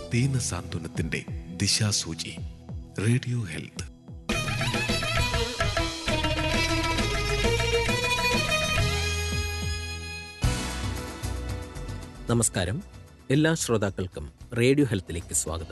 ദീന സാന്ത്വനത്തിന്റെ ദിശാസൂചി radio health നമസ്കാരം എല്ലാ ശ്രോതാക്കൾക്കും റേഡിയോ ഹെൽത്തിലേക്ക് സ്വാഗതം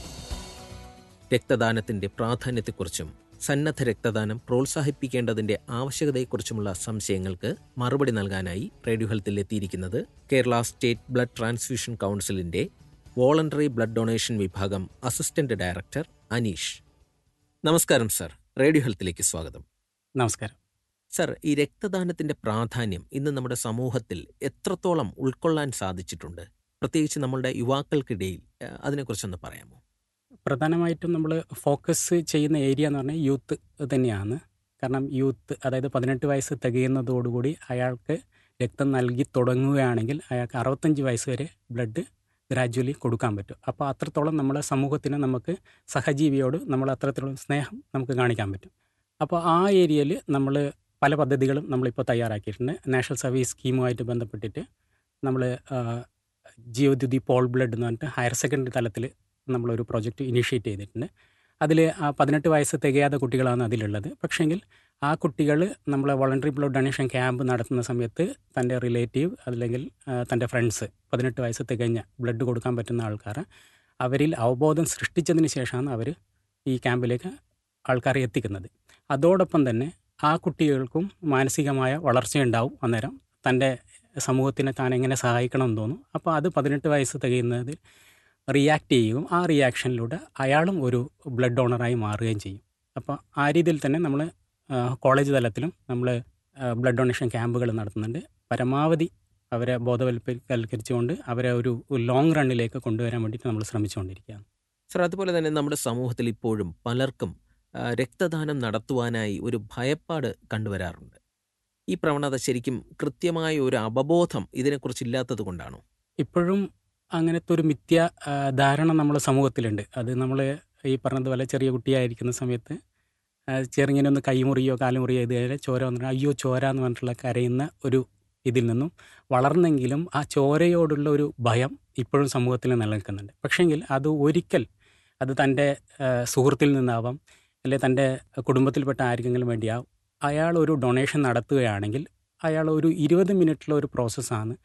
രക്തദാനത്തിന്റെ പ്രാധാന്യത്തെക്കുറിച്ചും സന്നദ്ധ രക്തദാനം പ്രോത്സാഹിപ്പിക്കേണ്ടതിന്റെ ആവശ്യകതയെക്കുറിച്ചുമുള്ള സംശയങ്ങൾക്ക് മറുപടി നൽകാനായി റേഡിയോ ഹെൽത്തിൽ എത്തിയിരിക്കുന്നത് കേരള സ്റ്റേറ്റ് ബ്ലഡ് ട്രാൻസ്ഫ്യൂഷൻ കൗൺസിലിന്റെ വോളണ്ടറി ബ്ലഡ് ഡൊണേഷൻ വിഭാഗം അസിസ്റ്റന്റ് ഡയറക്ടർ അനീഷ് നമസ്കാരം സർ റേഡിയോ ഹെൽത്തിലേക്ക് സ്വാഗതം നമസ്കാരം സർ ഈ രക്തദാനത്തിന്റെ പ്രാധാന്യം ഇന്ന് നമ്മുടെ സമൂഹത്തിൽ എത്രത്തോളം ഉൾക്കൊള്ളാൻ സാധിച്ചിട്ടുണ്ട് പ്രത്യേകിച്ച് നമ്മളുടെ യുവാക്കൾക്കിടയിൽ ഏഹ്, അതിനെക്കുറിച്ചൊന്ന് പറയാമോ പ്രധാനമായിട്ടും നമ്മൾ ഫോക്കസ് ചെയ്യുന്ന ഏരിയ എന്ന് പറഞ്ഞാൽ യൂത്ത് തന്നെയാണ് കാരണം യൂത്ത് അതായത് പതിനെട്ട് വയസ്സ് തികയുന്നതോടുകൂടി അയാൾക്ക് രക്തം നൽകി തുടങ്ങുകയാണെങ്കിൽ അയാൾക്ക് അറുപത്തഞ്ച് വയസ്സ് വരെ ബ്ലഡ് ഗ്രാജ്വലി കൊടുക്കാൻ പറ്റും അപ്പോൾ അത്രത്തോളം നമ്മളെ സമൂഹത്തിന് നമുക്ക് സഹജീവിയോട് നമ്മൾ അത്രത്തോളം സ്നേഹം നമുക്ക് കാണിക്കാൻ പറ്റും അപ്പോൾ ആ ഏരിയയിൽ നമ്മൾ പല പദ്ധതികളും നമ്മളിപ്പോൾ തയ്യാറാക്കിയിട്ടുണ്ട് നാഷണൽ സർവീസ് സ്കീമുമായിട്ട് ബന്ധപ്പെട്ടിട്ട് നമ്മൾ ജിയോദ്യുതി പോൾ ബ്ലഡ് എന്ന് പറഞ്ഞിട്ട് ഹയർ സെക്കൻഡറി തലത്തിൽ നമ്മളൊരു പ്രോജക്റ്റ് ഇനിഷ്യേറ്റ് ചെയ്തിട്ടുണ്ട് അതിൽ പതിനെട്ട് വയസ്സ് തികയാത്ത കുട്ടികളാണ് അതിലുള്ളത് പക്ഷേങ്കിൽ ആ കുട്ടികൾ നമ്മൾ വോളണ്ടറി ബ്ലഡ് ഡൊണേഷൻ ക്യാമ്പ് നടത്തുന്ന സമയത്ത് തൻ്റെ റിലേറ്റീവ് അല്ലെങ്കിൽ ആ, തൻ്റെ ഫ്രണ്ട്സ് പതിനെട്ട് വയസ്സ് തികഞ്ഞ ബ്ലഡ് കൊടുക്കാൻ പറ്റുന്ന ആൾക്കാർ അവരിൽ അവബോധം സൃഷ്ടിച്ചതിന് ശേഷമാണ് അവർ ഈ ക്യാമ്പിലേക്ക് ആൾക്കാരെ എത്തിക്കുന്നത് അതോടൊപ്പം തന്നെ ആ കുട്ടികൾക്കും മാനസികമായ വളർച്ചയുണ്ടാവും അന്നേരം തൻ്റെ സമൂഹത്തിനെ താൻ എങ്ങനെ സഹായിക്കണം എന്ന് തോന്നും അപ്പോൾ അത് പതിനെട്ട് വയസ്സ് തികയുന്നതിൽ റിയാക്ട് ചെയ്യുകയും ആ റിയാക്ഷനിലൂടെ അയാളും ഒരു ബ്ലഡ് ഡോണറായി മാറുകയും ചെയ്യും അപ്പോൾ ആ രീതിയിൽ തന്നെ നമ്മൾ കോളേജ് തലത്തിലും നമ്മൾ ബ്ലഡ് ഡൊണേഷൻ ക്യാമ്പുകൾ നടത്തുന്നുണ്ട് പരമാവധി അവരെ ബോധവൽപ്പവൽക്കരിച്ചുകൊണ്ട് അവരെ ഒരു ലോങ് റണ്ണിലേക്ക് കൊണ്ടുവരാൻ വേണ്ടിയിട്ട് നമ്മൾ ശ്രമിച്ചുകൊണ്ടിരിക്കുകയാണ് സർ അതുപോലെ തന്നെ നമ്മുടെ സമൂഹത്തിൽ ഇപ്പോഴും പലർക്കും ആ, രക്തദാനം നടത്തുവാനായി ഒരു ഭയപ്പാട് കണ്ടുവരാറുണ്ട് ഈ പ്രവണത ശരിക്കും കൃത്യമായ ഒരു അവബോധം ഇതിനെക്കുറിച്ച് ഇല്ലാത്തത് കൊണ്ടാണോ ഇപ്പോഴും അങ്ങനത്തെ ഒരു മിഥ്യ ആ, ധാരണ നമ്മുടെ സമൂഹത്തിലുണ്ട് അത് നമ്മൾ ഈ പറഞ്ഞതുപോലെ ചെറിയ കുട്ടിയായിരിക്കുന്ന സമയത്ത് ആ, ചെറുങ്ങനെ ഒന്ന് കൈമുറിയോ കാലുമുറിയോ ഇത് കഴിഞ്ഞാൽ ചോര വന്നിട്ട് അയ്യോ ചോര എന്ന് പറഞ്ഞിട്ടുള്ള കരയുന്ന ഒരു ഇതിൽ നിന്നും വളർന്നെങ്കിലും ആ ചോരയോടുള്ള ഒരു ഭയം ഇപ്പോഴും സമൂഹത്തിൽ നിലനിൽക്കുന്നുണ്ട് പക്ഷേങ്കിൽ അത് ഒരിക്കൽ അത് തൻ്റെ ആ, സുഹൃത്തിൽ നിന്നാവാം അല്ലെങ്കിൽ തൻ്റെ കുടുംബത്തിൽപ്പെട്ട ആർക്കെങ്കിലും വേണ്ടിയാവും അയാൾ ഒരു ഡൊണേഷൻ നടത്തുകയാണെങ്കിൽ അയാൾ ഒരു ഇരുപത് മിനിറ്റുള്ള ഒരു പ്രോസസ്സാണ്